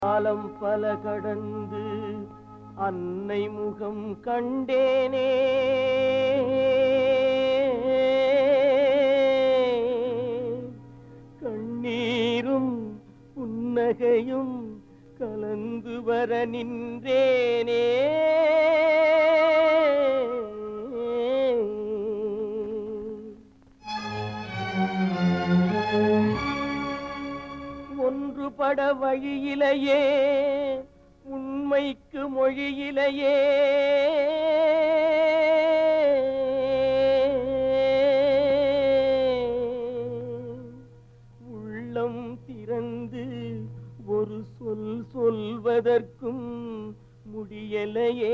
காலம் பல கடந்து அன்னை முகம் கண்டேனே கண்ணீரும் புன்னகையும் கலந்து வர நின்றேனே ஒன்றுபட வழியிலேயே உண்மைக்கு மொழியிலேயே உள்ளம் திறந்து ஒரு சொல் சொல்வதற்கும் முடியலையே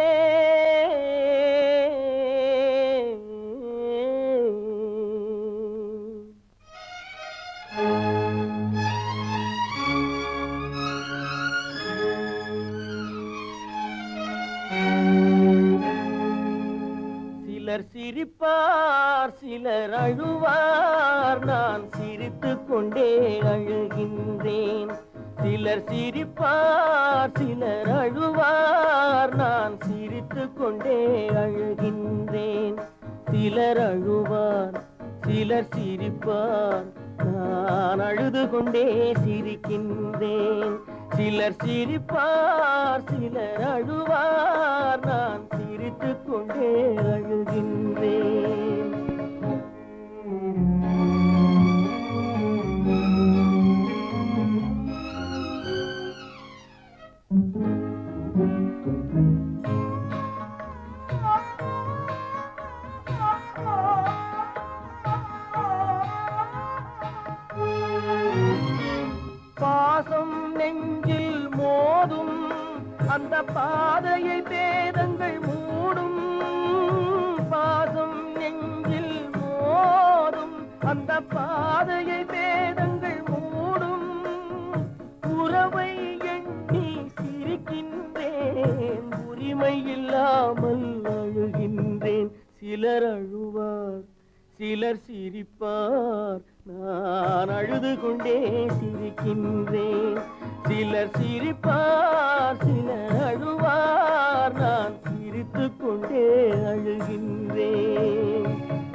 சிலர் சிரிப்பார் சிலர் அழுவார் நான் சிரித்துக் கொண்டே அழுகின்றேன் சிலர் சிரிப்பார் சிலர் அழுவார் நான் சிரித்துக் கொண்டே அழுகின்றேன் சிலர் அழுவார் சிலர் சிரிப்பார் நான் அழுது கொண்டே சிரிக்கின்றேன் சிலர் சிரிப்பார் சிலர் அழுவார் நான் சிரித்துக் கொண்டே அழுகின்றேன் பாசம் நெஞ்சில் மோதும் அந்த பாதையை பேதங்கள் மூடும் பாசம் நெஞ்சில் மோதும் அந்த பாதையை பேதங்கள் மூடும் உறவை எண்ணி சிரிக்கின்றேன் உரிமை இல்லாமல் அழுகின்றேன் சிலர் அழுவார் சிலர் சிரிப்பார் நான் அழுது கொண்டே சிரிக்கின்றேன் சிலர் சிரிப்பார் சிலர் அழுவார் நான் சிரித்துக் கொண்டே அழுகின்றேன்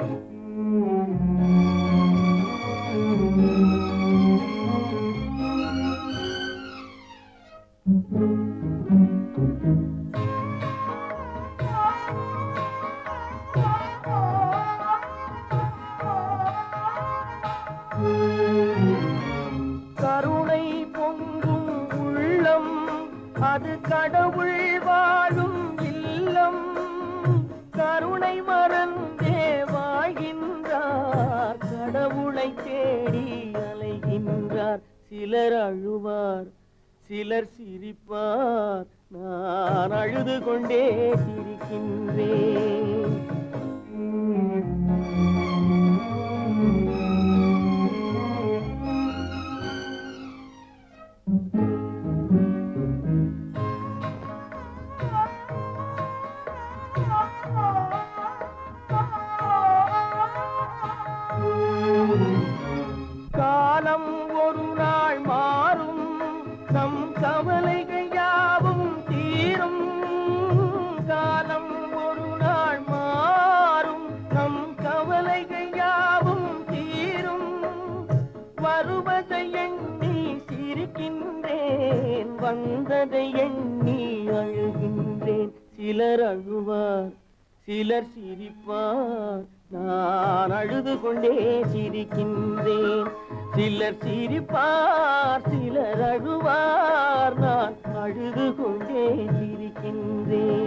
கருணை பொங்கும் உள்ளம் அது கடவுள் வாழும் இல்லம் கருணை மறந்தே வாழ்கின்றார் கடவுளை தேடி அலைகின்றார் சிலர் அழுவார் சிலர் சிரிப்பார் நான் அழுது கொண்டே சிரிக்கின்றேன் காலம் ஒரு நாள் மாறும் நம் கவலைகள் யாவும் தீரும் காலம் ஒரு நாள் மாறும் நம் கவலைகள் யாவும் தீரும் வருவதை எண்ணி சிரிக்கின்றேன் வந்ததை எண்ணி அழுகின்றேன் சிலர் அழுவார் சிலர் சிரிப்பார் நான் அழுது கொண்டே சிரிக்கின்றேன் சிலர் சிரிப்பார் சிலர் அழுவார் நான் அழுது கொண்டே சிரிக்கின்றேன்